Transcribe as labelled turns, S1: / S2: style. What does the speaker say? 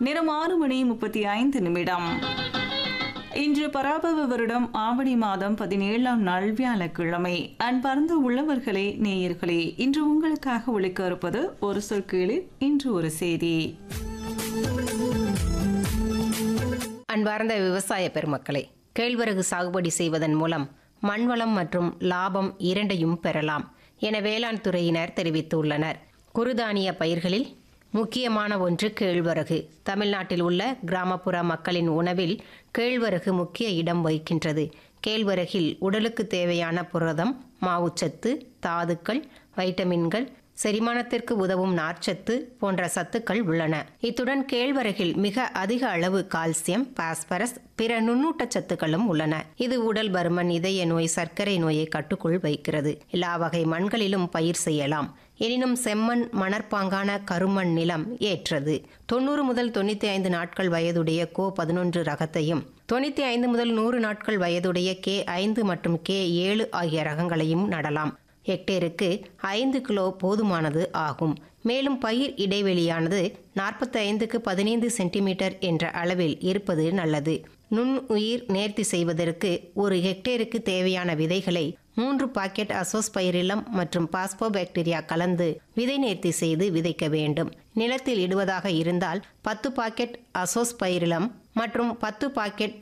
S1: நேரம் ஆறு மணி முப்பத்தி ஐந்து நிமிடம் இன்று பராபவ வருடம் ஆவணி மாதம் பதினேழாம் நாள் வியாழக்கிழமை அன்பார்ந்த உள்ளவர்களே நேயர்களே இன்று உங்களுக்காக ஒழிக்க இருப்பது ஒரு சொற்கீழில் இன்று ஒரு செய்தி
S2: அன்பார்ந்த விவசாய பெருமக்களே கேழ்வரகு சாகுபடி செய்வதன் மூலம் மண்வளம் மற்றும் லாபம் இரண்டையும் பெறலாம் என வேளாண் துறையினர் தெரிவித்துள்ளனர் குறுதானிய பயிர்களில் முக்கியமான ஒன்று கேழ்வரகு தமிழ்நாட்டில் உள்ள கிராமப்புற மக்களின் உணவில் கேழ்வரகு முக்கிய இடம் வகிக்கின்றது கேழ்வரகில் உடலுக்கு தேவையான புரதம் மாவுச்சத்து தாதுக்கள் வைட்டமின்கள் செரிமானத்திற்கு உதவும் நார்ச்சத்து போன்ற சத்துக்கள் உள்ளன இத்துடன் கேழ்வரகில் மிக அதிக அளவு கால்சியம் பாஸ்பரஸ் பிற நுண்ணூட்டச் சத்துக்களும் உள்ளன இது உடல் பருமன் இதய நோய் சர்க்கரை நோயை கட்டுக்குள் வைக்கிறது எல்லா வகை மண்களிலும் பயிர் செய்யலாம் எனினும் செம்மண் மணற்பாங்கான கருமண் நிலம் ஏற்றது தொண்ணூறு முதல் தொண்ணூத்தி ஐந்து நாட்கள் வயதுடைய கோ பதினொன்று ரகத்தையும் தொண்ணூத்தி ஐந்து முதல் நூறு நாட்கள் வயதுடைய கே ஐந்து மற்றும் கே ஏழு ஆகிய ரகங்களையும் நடலாம் ஹெக்டேருக்கு ஐந்து கிலோ போதுமானது ஆகும் மேலும் பயிர் இடைவெளியானது நாற்பத்தி ஐந்துக்கு பதினைந்து சென்டிமீட்டர் என்ற அளவில் இருப்பது நல்லது நுண் உயிர் நேர்த்தி செய்வதற்கு ஒரு ஹெக்டேருக்கு தேவையான விதைகளை மூன்று பாக்கெட் அசோஸ்பைரிலம் மற்றும் பாஸ்போபாக்டீரியா கலந்து விதை நேர்த்தி செய்து விதைக்க வேண்டும் நிலத்தில் இடுவதாக இருந்தால் பத்து பாக்கெட் அசோஸ்பைரிலம் மற்றும் பத்து பாக்கெட்